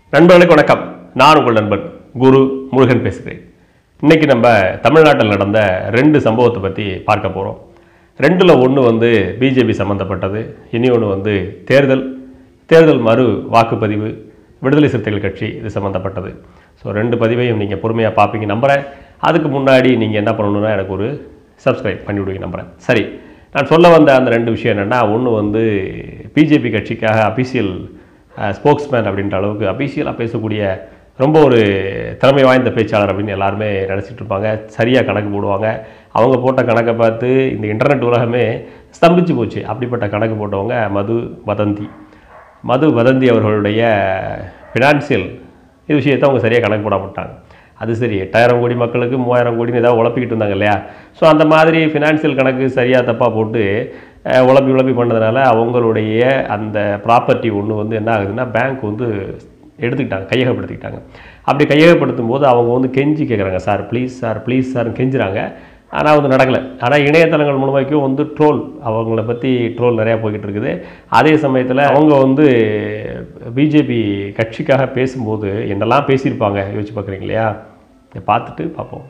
நண்பர்களுக்கு வணக்கம் நான் உங்கள் நண்பன் குரு முருகன் பேசுகிறேன் இன்னைக்கு நம்ம தமிழ்நாட்டில் நடந்த ரெண்டு சம்பவத்தை பற்றி பார்க்க போகிறோம் ரெண்டில் ஒன்று வந்து பிஜேபி சம்மந்தப்பட்டது இனி ஒன்று வந்து தேர்தல் தேர்தல் மறு வாக்குப்பதிவு விடுதலை சிறுத்தைகள் கட்சி இது சம்மந்தப்பட்டது ஸோ ரெண்டு பதிவையும் நீங்கள் பொறுமையாக பார்ப்பீங்க நம்புகிறேன் அதுக்கு முன்னாடி நீங்கள் என்ன பண்ணணும்னா எனக்கு ஒரு சப்ஸ்கிரைப் பண்ணி விடுவீங்க நம்புகிறேன் சரி நான் சொல்ல வந்த அந்த ரெண்டு விஷயம் என்னென்னா ஒன்று வந்து பிஜேபி கட்சிக்காக அபிஷியல் ஸ்போக்ஸ்மேன் அப்படின்ற அளவுக்கு அபிஷியலாக பேசக்கூடிய ரொம்ப ஒரு திறமை வாய்ந்த பேச்சாளர் அப்படின்னு எல்லாருமே நினச்சிட்டு இருப்பாங்க சரியாக கணக்கு போடுவாங்க அவங்க போட்ட கணக்கை பார்த்து இந்த இன்டர்நெட் உலகமே ஸ்தம்பிச்சு போச்சு அப்படிப்பட்ட கணக்கு போட்டவங்க மது வதந்தி மது வதந்தி அவர்களுடைய ஃபினான்சியல் இது விஷயத்தை அவங்க சரியாக கணக்கு போட மாட்டாங்க அது சரி எட்டாயிரம் கோடி மக்களுக்கு மூவாயிரம் கோடின்னு ஏதாவது உழப்பிக்கிட்டு இருந்தாங்க இல்லையா ஸோ அந்த மாதிரி ஃபினான்சியல் கணக்கு சரியாக தப்பாக போட்டு அஹ், உழப்பி உழப்பி பண்ணதுனால அவங்களுடைய அந்த ப்ராப்பர்ட்டி ஒன்று வந்து என்ன ஆகுதுன்னா பேங்க் வந்து எடுத்துக்கிட்டாங்க கையகப்படுத்திக்கிட்டாங்க அப்படி கையகப்படுத்தும் போது அவங்க வந்து கெஞ்சி கேட்குறாங்க சார் ப்ளீஸ் சார் ப்ளீஸ் சார்னு கெஞ்சுறாங்க ஆனால் வந்து நடக்கலை ஆனால் இணையதளங்கள் மூலமாக்கும் வந்து ட்ரோல் அவங்கள பற்றி ட்ரோல் நிறையா போய்கிட்டு இருக்குது அதே சமயத்தில் அவங்க வந்து பிஜேபி கட்சிக்காக பேசும்போது என்னெல்லாம் பேசியிருப்பாங்க யோசிச்சு பார்க்குறீங்க இல்லையா இதை பார்த்துட்டு பார்ப்போம்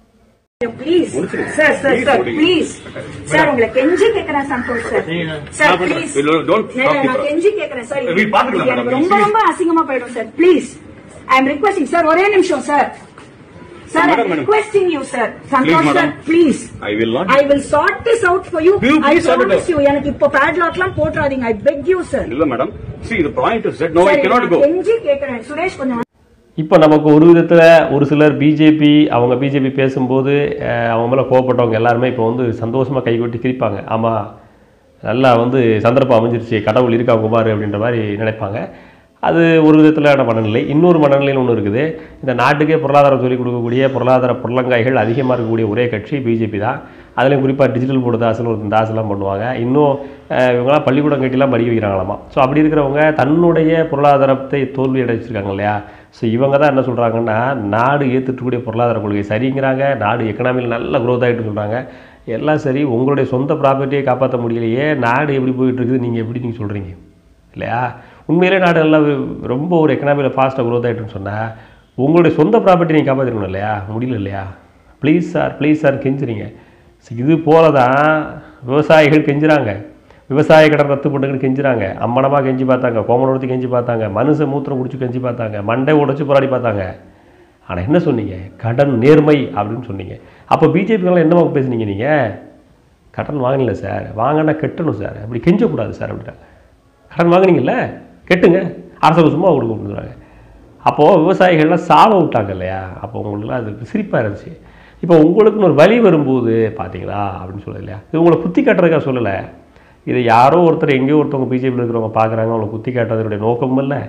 please sir sir sir please sir உங்களை கெஞ்சி கேக்குறேன் Santhosh sir sir please Don't talk நான் about- கெஞ்சி கேக்குறேன் சார் We பாத்துக்கலாம், எனக்கு madam. ரொம்ப ரொம்ப அசிங்கமா போயிடும் sir please I'm requesting sir ஒரே நிமிஷம் sir sir I Madam, madam. Requesting you sir Santhosh madam. Sir please I will not. I will sort this out for you You I please sort it promise out. You எனக்கு இப்போ பேட்லாக்லாம் போட்றாதீங்க I beg you sir இல்ல madam see the point is that no I sir cannot நான் go கெஞ்சி கேக்குறேன் சுரேஷ் கொஞ்சம் இப்போ நமக்கு ஒரு விதத்தில் ஒரு சிலர் பிஜேபி அவங்க பிஜேபி பேசும்போது அஹ், அவங்க மேலே கோவப்பட்டவங்க எல்லாருமே இப்போ வந்து சந்தோஷமாக கைகொட்டி சிரிப்பாங்க ஆமாம் நல்லா வந்து சந்தர்ப்பம் அமைஞ்சிருச்சு கடவுள் இருக்கா குமார் அப்படின்ற மாதிரி நினைப்பாங்க அது ஒரு விதத்திலான மனநிலை இன்னொரு மனநிலைன்னு ஒன்று இருக்குது இந்த நாட்டுக்கே பொருளாதாரம் சொல்லிக் கொடுக்கக்கூடிய பொருளாதார புறலங்காய்கள் அதிகமாக இருக்கக்கூடிய ஒரே கட்சி பிஜேபி தான் அதுலேயும் குறிப்பாக டிஜிட்டல் போர்டு தாசல் ஒரு தாசெல்லாம் பண்ணுவாங்க இன்னும் அஹ், இவங்களாம் பள்ளிக்கூடம் கட்டிலாம் படிக்க வைக்கிறாங்களாமா ஸோ அப்படி இருக்கிறவங்க தன்னுடைய பொருளாதாரத்தை தோல்வி அடைச்சிருக்காங்க இல்லையா ஸோ இவங்க தான் என்ன சொல்கிறாங்கன்னா நாடு ஏற்றுக்கூடிய பொருளாதார கொள்கை சரிங்கிறாங்க நாடு எக்கனாமியில் நல்ல growth ஆகிட்டு சொல்கிறாங்க எல்லாம் சரி உங்களுடைய சொந்த ப்ராப்பர்ட்டியை காப்பாற்ற முடியலையே நாடு எப்படி போயிட்டு இருக்குது நீங்கள் எப்படி நீங்கள் சொல்கிறீங்க இல்லையா உண்மையிலே நாடு எல்லாம் ரொம்ப ஒரு எக்கனாமியில் ஃபாஸ்ட்டாக growth ஆகிட்டுன்னு சொன்னால் உங்களுடைய சொந்த ப்ராப்பர்ட்டி நீங்கள் காப்பாற்றிருக்கணும் இல்லையா முடியல இல்லையா ப்ளீஸ் சார் ப்ளீஸ் சார் கெஞ்சுறீங்க So இது போல தான் விவசாயிகள் கெஞ்சுறாங்க விவசாய கடன் ரத்து பண்ணுங்கன்னு கெஞ்சுறாங்க அம்மனமாக கெஞ்சி பார்த்தாங்க கோமணத்தை கெஞ்சி பார்த்தாங்க மனுஷ மூத்திரம் குடிச்சு கெஞ்சி பார்த்தாங்க மண்டை உடைச்சு போராடி பார்த்தாங்க ஆனால் என்ன சொன்னீங்க கடன் நேர்மை அப்படின்னு சொன்னீங்க அப்போ பிஜேபிக்கெல்லாம் என்னவா பேசுனீங்க நீங்கள் கடன் வாங்கல சார் வாங்கினா கெட்டணும் சார் அப்படி கெஞ்சக்கூடாது சார் அப்படின்ட்டாங்க கடன் வாங்குனீங்கல்ல கெட்டுங்க அரசு சும்மா கொடுக்க முடியுறாங்க அப்போது விவசாயிகள்லாம் சாவ விட்டாங்க இல்லையா அப்போ உங்களுக்குலாம் அது சிரிப்பாக இருந்துச்சு இப்போ உங்களுக்குன்னு ஒரு வழி வரும்போது பார்த்தீங்களா அப்படின்னு சொல்லல இல்லையா இது உங்களை குத்தி காட்டுறதுக்காக சொல்லலை இதை யாரோ ஒருத்தர் எங்கேயோ ஒருத்தவங்க பிஜேபியில் இருக்கிறவங்க பார்க்குறாங்க அவங்களை குத்தி காட்டுறதுடைய நோக்கமும் இல்லை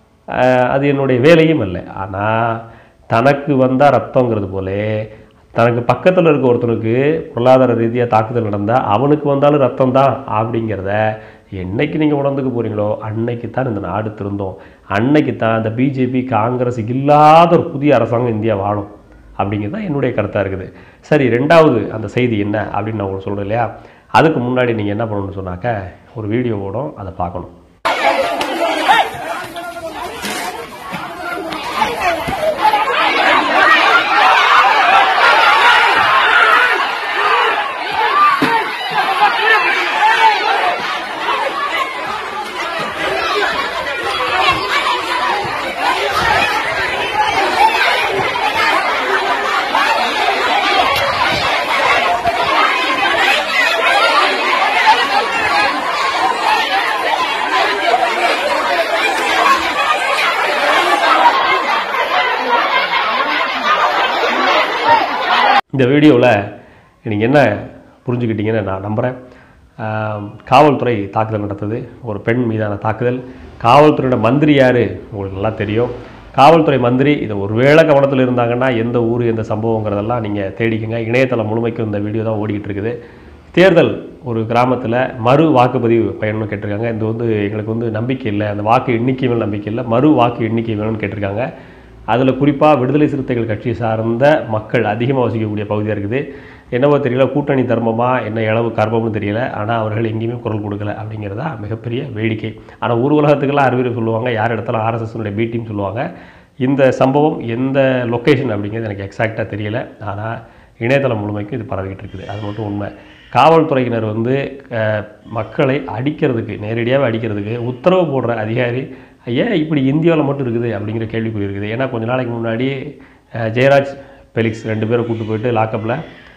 ஆஹ் அது என்னுடைய வேலையும் இல்லை ஆனால் தனக்கு வந்தால் ரத்தங்கிறது போலே தனக்கு பக்கத்தில் இருக்க ஒருத்தனுக்கு பொருளாதார ரீதியாக தாக்குதல் நடந்தால் அவனுக்கு வந்தாலும் ரத்தம் தான் அப்படிங்கிறத என்னைக்கு நீங்கள் உணர்ந்துக்க போகிறீங்களோ அன்னைக்கு தான் இந்த நாடு திருந்தோம் அன்னைக்கு தான் இந்த பிஜேபி காங்கிரஸ் இல்லாத ஒரு புதிய அரசாங்கம் இந்தியா வாழும் அப்படிங்கிறது தான் என்னுடைய கருத்தாக இருக்குது சரி ரெண்டாவது அந்த செய்தி என்ன அப்படின்னு நான் உங்களுக்கு சொல்கிறேன் இல்லையா அதுக்கு முன்னாடி நீங்கள் என்ன பண்ணணும்னு சொன்னாக்க ஒரு வீடியோ ஓடும் அதை பார்க்கணும் இந்த வீடியோவில் நீங்கள் என்ன புரிஞ்சுக்கிட்டீங்கன்னு நான் நம்புகிறேன் ஆம், காவல்துறை தாக்குதல் நடத்தது ஒரு பெண் மீதான தாக்குதல் காவல்துறையோட மந்திரி யார் உங்களுக்கு நல்லா தெரியும் காவல்துறை மந்திரி இதை ஒருவேளை கவனத்தில் இருந்தாங்கன்னா எந்த ஊர் எந்த சம்பவங்கிறதெல்லாம் நீங்கள் தேடிக்கங்க இணையதளம் முழுமைக்கும் இந்த வீடியோ தான் ஓடிக்கிட்டு இருக்குது தேர்தல் ஒரு கிராமத்தில் மறு வாக்குப்பதிவு பயணம்னு கேட்டிருக்காங்க இது வந்து எங்களுக்கு வந்து நம்பிக்கை இல்லை அந்த வாக்கு எண்ணிக்கை மேல் நம்பிக்கை இல்லை மறு வாக்கு எண்ணிக்கை வேணும்னு கேட்டிருக்காங்க அதில் குறிப்பாக விடுதலை சிறுத்தைகள் கட்சி சார்ந்த மக்கள் அதிகமாக வசிக்கக்கூடிய பகுதியாக இருக்குது என்னவோ தெரியல கூட்டணி தர்மமா என்ன இளவு கர்மம்னு தெரியல ஆனால் அவர்கள் எங்கேயுமே குரல் கொடுக்கல அப்படிங்கிறதா மிகப்பெரிய வேடிக்கை ஆனால் ஊர் உலகத்துக்கெல்லாம் அறிவுரை சொல்லுவாங்க யார் இடத்துல ஆர்எஸ்எஸ்னுடைய பி டீம் சொல்லுவாங்க இந்த சம்பவம் எந்த லொக்கேஷன் அப்படிங்கிறது எனக்கு எக்ஸாக்டாக தெரியல ஆனால் இணையதளம் முழுமைக்கும் இது பரவிக்கிட்டு இருக்குது அது மட்டும் உண்மை காவல்துறையினர் வந்து அஹ், மக்களை அடிக்கிறதுக்கு நேரடியாகவே அடிக்கிறதுக்கு உத்தரவு போடுற அதிகாரி ஏன் இப்படி இந்தியாவில் மட்டும் இருக்குது அப்படிங்கிற கேள்விக்குறி இருக்குது ஏன்னா கொஞ்ச நாளைக்கு முன்னாடி அஹ், ஜெயராஜ் பெலிக்ஸ் ரெண்டு பேரை கூட்டு போயிட்டு லாக்கப்பில்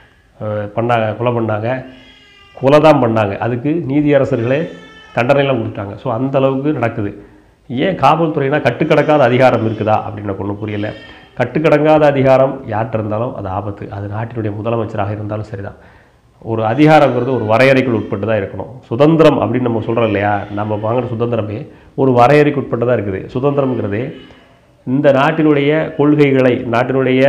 பண்ணாங்க கொலை பண்ணாங்க கொலை தான் பண்ணாங்க அதுக்கு நீதியரசர்களே தண்டனைலாம் கொடுத்தாங்க ஸோ அந்த அளவுக்கு நடக்குது ஏன் காவல்துறைனா கட்டுக்கடக்காத அதிகாரம் இருக்குதா அப்படின்னு எனக்கு ஒன்றும் புரியல கட்டுக்கடங்காத அதிகாரம் யார்கிட்ட இருந்தாலும் அது ஆபத்து அது நாட்டினுடைய முதலமைச்சராக இருந்தாலும் சரிதான் ஒரு அதிகாரங்கிறது ஒரு வரையறைக்குள் உட்பட்டு தான் இருக்கணும் சுதந்திரம் அப்படின்னு நம்ம சொல்கிறோம் இல்லையா நம்ம வாங்குற சுதந்திரமே ஒரு வரையறைக்கு உட்பட்டு தான் இருக்குது சுதந்திரம்ங்கிறதே இந்த நாட்டினுடைய கொள்கைகளை நாட்டினுடைய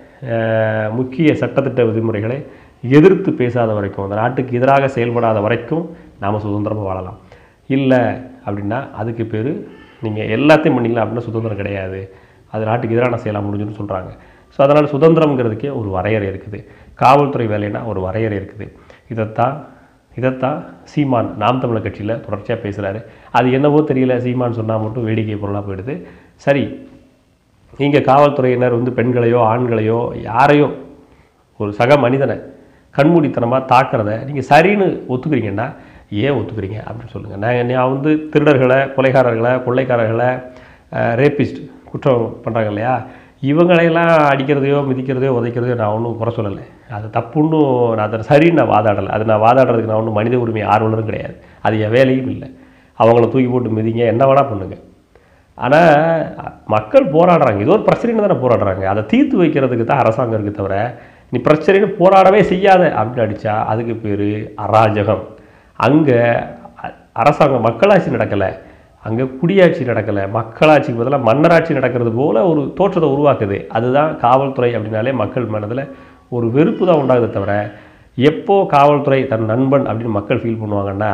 அஹ், முக்கிய சட்டத்திட்ட விதிமுறைகளை எதிர்த்து பேசாத வரைக்கும் அந்த நாட்டுக்கு எதிராக செயல்படாத வரைக்கும் நாம் சுதந்திரமாக வாழலாம் இல்லை அப்படின்னா அதுக்கு பேர் நீங்கள் எல்லாத்தையும் பண்ணிக்கலாம் அப்படின்னா சுதந்திரம் கிடையாது அது நாட்டுக்கு எதிரான செயலாக முடிஞ்சுன்னு சொல்கிறாங்க ஸோ அதனால் சுதந்திரம்ங்கிறதுக்கே ஒரு வரையறை இருக்குது காவல்துறை வேலைன்னா ஒரு வரையறை இருக்குது இதைத்தான் இதைத்தான் சீமான் நாம் தமிழர் கட்சியில் தொடர்ச்சியாக பேசுகிறாரு அது என்னவோ தெரியல சீமான் சொன்னால் மட்டும் வேடிக்கை பொருளாக போயிடுது சரி இங்கே காவல்துறையினர் வந்து பெண்களையோ ஆண்களையோ யாரையோ ஒரு சக மனிதனை கண்மூடித்தனமாக தாக்குறத நீங்கள் சரின்னு ஒத்துக்கிறீங்கன்னா ஏன் ஒத்துக்கிறீங்க அப்படின்னு சொல்லுங்கள் நான் நான் வந்து திருடர்களை கொலைகாரர்களை கொள்ளைக்காரர்களை ரேபிஸ்ட் குற்றம் பண்ணுறாங்க இல்லையா இவங்களையெல்லாம் அடிக்கிறதையோ மிதிக்கிறதையோ உதைக்கிறதையோ நான் ஒன்றும் குறை சொல்லலை அது தப்புன்னு நான் அதை சரின்னு நான் வாதாடலை அது நான் வாதாடுறதுக்கு நான் ஒன்றும் மனித உரிமை ஆர்வலரும் கிடையாது அது என் வேலையும் இல்லை அவங்கள தூக்கி போட்டு மிதிங்க என்ன வேணால் பண்ணுங்கள் ஆனால் மக்கள் போராடுறாங்க ஏதோ ஒரு பிரச்சனைன்னு தானே போராடுறாங்க அதை தீர்த்து வைக்கிறதுக்கு தான் அரசாங்கம் இருக்குது தவிர நீ பிரச்சனைன்னு போராடவே செய்யாத அப்படின்னு அடித்தா அதுக்கு பேர் அராஜகம் அங்கே அரசாங்கம் மக்களாட்சி நடக்கலை அங்கே குடியாட்சி நடக்கலை மக்களாட்சிக்கு பதிலாக மன்னராட்சி நடக்கிறது போல ஒரு தோற்றத்தை உருவாக்குது அதுதான் காவல்துறை அப்படின்னாலே மக்கள் மனதில் ஒரு வெறுப்பு தான் உண்டாகுதே தவிர எப்போ காவல்துறை தன் நண்பன் அப்படின்னு மக்கள் ஃபீல் பண்ணுவாங்கன்னா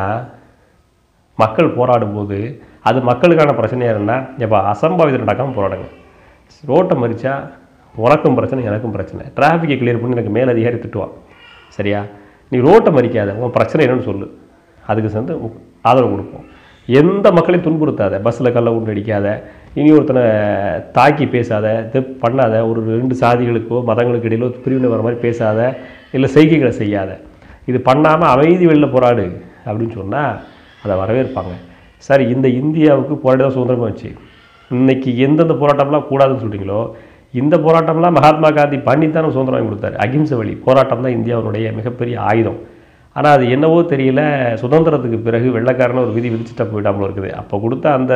மக்கள் போராடும்போது அது மக்களுக்கான பிரச்சனையாக இருந்தால் எப்போ அசம்பாவிதம் நடக்காமல் போராடுங்க ரோட்டை மறிச்சா உனக்கும் பிரச்சனை எனக்கும் பிரச்சனை டிராஃபிக்கை கிளியர் பண்ணி எனக்கு மேல் அதிகாரி திட்டுவான் சரியா நீ ரோட்டை மறிக்காத உன் பிரச்சனை என்னன்னு சொல்லு அதுக்கு சேர்ந்து உ- ஆதரவு கொடுப்போம் எந்த மக்களையும் துன்புறுத்தாத பஸ்ஸில் கல்ல உண்டு அடிக்காத இனி ஒருத்தனை தாக்கி பேசாத இது பண்ணாத ஒரு ரெண்டு சாதிகளுக்கோ மதங்களுக்கு இடையிலோ பிரிவினை வர மாதிரி பேசாத இல்லை செய்கைகளை செய்யாத இது பண்ணாமல் அமைதி வெளில போராடு அப்படின்னு சொன்னால் அதை வரவேற்பாங்க சரி இந்த இந்தியாவுக்கு போராடி தான் சுதந்திரமாக வச்சு இன்னைக்கு எந்தெந்த போராட்டம்லாம் கூடாதுன்னு சொல்கிறீங்களோ இந்த போராட்டம்லாம் மகாத்மா காந்தி பண்ணித்தான் சுதந்திரம் வாங்கி கொடுத்தாரு அகிம்சை வழி போராட்டம் தான் இந்தியாவுடைய மிகப்பெரிய ஆயுதம் ஆனால் அது என்னவோ தெரியல சுதந்திரத்துக்கு பிறகு வெள்ளைக்காரன ஒரு விதி விதிச்சுட்டா போயிட்டாமல் இருக்குது அப்போ கொடுத்த அந்த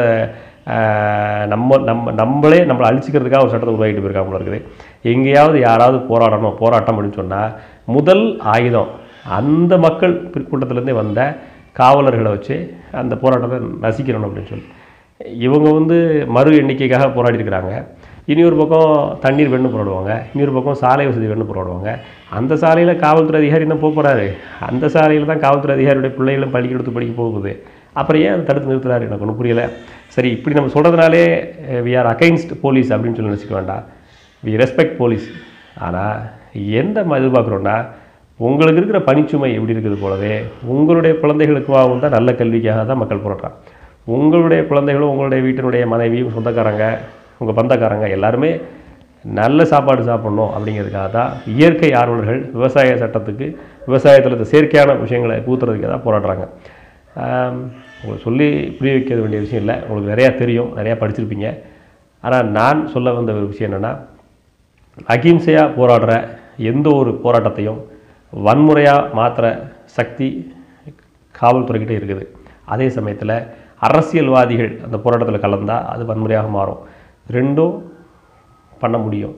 ஆஹ், நம்ம நம்ம நம்மளே நம்மளை அழிச்சிக்கிறதுக்காக ஒரு சட்டத்தை உருவாக்கிட்டு போயிருக்காமல் இருக்குது எங்கேயாவது யாராவது போராடணும் போராட்டம் அப்படின்னு சொன்னால் முதல் ஆயுதம் அந்த மக்கள் கூட்டத்திலேருந்தே வந்த காவலர்களை வச்சு அந்த போராட்டத்தை நசிக்கிறணும் அப்படின்னு சொல்லி இவங்க வந்து மறு எண்ணிக்கைக்காக போராடி இருக்கிறாங்க இனி ஒரு பக்கம் தண்ணீர் வேணும்னு போராடுவாங்க இன்னொரு பக்கம் சாலை வசதி வேணும்னு போராடுவாங்க அந்த சாலையில் காவல்துறை அதிகாரி தான் போக போகிறாரு அந்த சாலையில் தான் காவல்துறை அதிகாரியுடைய பிள்ளைகளும் பள்ளிக்கூடத்து படிக்க போகுது அப்புறம் ஏன் அதை தடுத்து நிறுத்துறாரு எனக்கு ஒன்றும் புரியல சரி இப்படி நம்ம சொல்கிறதுனாலே வி ஆர் அகைன்ஸ்ட் போலீஸ் அப்படின்னு சொல்லி நினச்சிக்க வேண்டாம் வி ரெஸ்பெக்ட் போலீஸ் ஆனால் எந்த ம- எதிர்பார்க்குறோன்னா உங்களுக்கு இருக்கிற பணிச்சுமை எப்படி இருக்குது போலவே உங்களுடைய குழந்தைகளுக்காகவும் தான் நல்ல கல்விக்காக தான் மக்கள் போராடுறாங்க உங்களுடைய குழந்தைகளும் உங்களுடைய வீட்டினுடைய மனைவியும் சொந்தக்காரங்க உங்கள் பந்தக்காரங்க எல்லாருமே நல்ல சாப்பாடு சாப்பிடணும் அப்படிங்கிறதுக்காக தான் இயற்கை ஆர்வலர்கள் விவசாய சட்டத்துக்கு விவசாயத்தில் இந்த செயற்கையான விஷயங்களை கூத்துறதுக்கு தான் போராடுறாங்க ஆம், உங்களுக்கு சொல்லி புரிய வைக்க வேண்டிய விஷயம் இல்லை உங்களுக்கு நிறையா தெரியும் நிறையா படிச்சிருப்பீங்க ஆனால் நான் சொல்ல வந்த ஒரு விஷயம் என்னென்னா அகிம்சையாக போராடுற எந்த ஒரு போராட்டத்தையும் வன்முறையாக மாற்றுற சக்தி காவல்துறைக்கிட்ட இருக்குது அதே சமயத்தில் அரசியல்வாதிகள் அந்த போராட்டத்தில் கலந்தால் அது வன்முறையாக மாறும் ரெண்டும் பண்ண முடியும்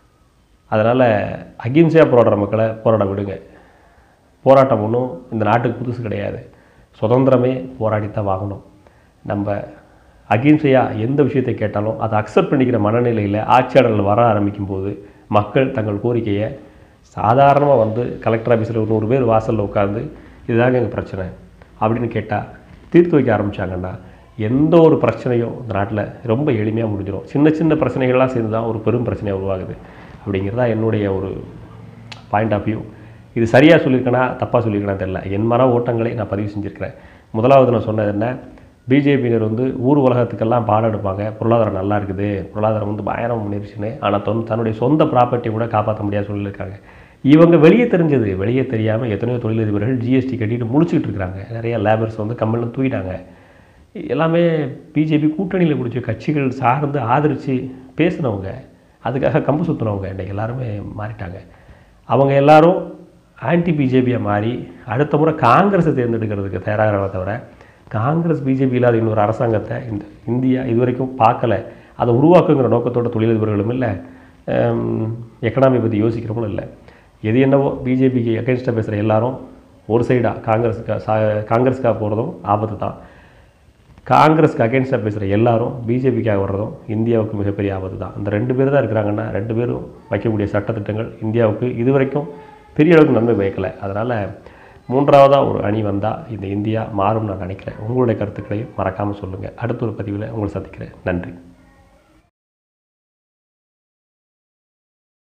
அதனால் அகிம்சையாக போராடுற மக்களை போராட விடுங்க போராட்டம் ஒன்றும் இந்த நாட்டுக்கு புதுசு கிடையாது சுதந்திரமே போராடித்தான் வாங்கணும் நம்ம அகிம்சையாக எந்த விஷயத்தை கேட்டாலும் அதை அக்செப்ட் பண்ணிக்கிற மனநிலையில் ஆட்சியாளர்கள் வர ஆரம்பிக்கும் போது மக்கள் தங்கள் கோரிக்கையை சாதாரணமாக வந்து கலெக்டர் ஆஃபீஸில் ஒரு நூறு பேர் வாசலில் உட்காந்து இதுதாங்க எங்கள் பிரச்சனை அப்படின்னு கேட்டால் தீர்த்து வைக்க ஆரம்பிச்சாங்கன்னா எந்த ஒரு பிரச்சனையும் இந்த நாட்டில் ரொம்ப எளிமையாக முடிஞ்சிடும் சின்ன சின்ன பிரச்சனைகள்லாம் சேர்ந்து தான் ஒரு பெரும் பிரச்சனையாக உருவாகுது அப்படிங்கிறதா என்னுடைய ஒரு பாயிண்ட் ஆஃப் வியூ இது சரியாக சொல்லியிருக்கேனா தப்பாக சொல்லியிருக்கேனா தெரியல என் மன ஓட்டங்களை நான் பதிவு செஞ்சுருக்கிறேன் முதலாவது நான் சொன்னது என்ன பிஜேபியினர் வந்து ஊர் உலகத்துக்கெல்லாம் பாடம் எடுப்பாங்க பொருளாதாரம் நல்லா இருக்குது பொருளாதாரம் வந்து பயங்கரம் முன்னேறிச்சுன்னு ஆனால் தொன் தன்னுடைய சொந்த ப்ராப்பர்ட்டி கூட காப்பாற்ற முடியாது சொல்லியிருக்காங்க இவங்க வெளியே தெரிஞ்சது வெளியே தெரியாமல் எத்தனையோ தொழிலதிபர்கள் ஜிஎஸ்டி கட்டிட்டு முடிச்சுக்கிட்டு இருக்கிறாங்க நிறைய லேபர்ஸ் வந்து கம்பெனியில் தூக்கிட்டாங்க எல்லாமே பிஜேபி கூட்டணியில் பிடிச்ச கட்சிகள் சார்ந்து ஆதரித்து பேசினவங்க அதுக்காக கம்பு சுற்றினவங்க இன்றைக்கி எல்லாருமே மாறிட்டாங்க அவங்க எல்லாரும் ஆன்டி பிஜேபியாக மாறி அடுத்த முறை காங்கிரஸை தேர்ந்தெடுக்கிறதுக்கு தயாராகிறத தவிர காங்கிரஸ் பிஜேபி இல்லாத இன்னொரு அரசாங்கத்தை இந்த இந்தியா இதுவரைக்கும் பார்க்கல அதை உருவாக்குங்கிற நோக்கத்தோட தொழிலதிபர்களும் இல்லை எக்கனாமி பற்றி யோசிக்கிறவங்களும் இல்லை எது என்னவோ பிஜேபிக்கு அகேன்ஸ்டாக பேசுகிற எல்லாரும் ஒரு சைடாக காங்கிரஸுக்கு சா காங்கிரஸுக்காக போகிறதும் ஆபத்து தான் காங்கிரஸ்க்கு அகேன்ஸ்டாக பேசுகிற எல்லாரும் பிஜேபிக்காக வர்றதும் இந்தியாவுக்கு மிகப்பெரிய ஆபத்து தான் இந்த ரெண்டு பேர் தான் இருக்கிறாங்கன்னா ரெண்டு பேரும் வைக்கக்கூடிய சட்டத்திட்டங்கள் இந்தியாவுக்கு இதுவரைக்கும் பெரிய அளவுக்கு நன்மை பயக்கலை அதனால் மூன்றாவதாக ஒரு அணி வந்தால் இந்த இந்தியா மாறும் நான் நினைக்கிறேன் உங்களுடைய கருத்துக்களையும் மறக்காமல் சொல்லுங்கள் அடுத்த ஒரு பதிவில் உங்களை சந்திக்கிறேன் நன்றி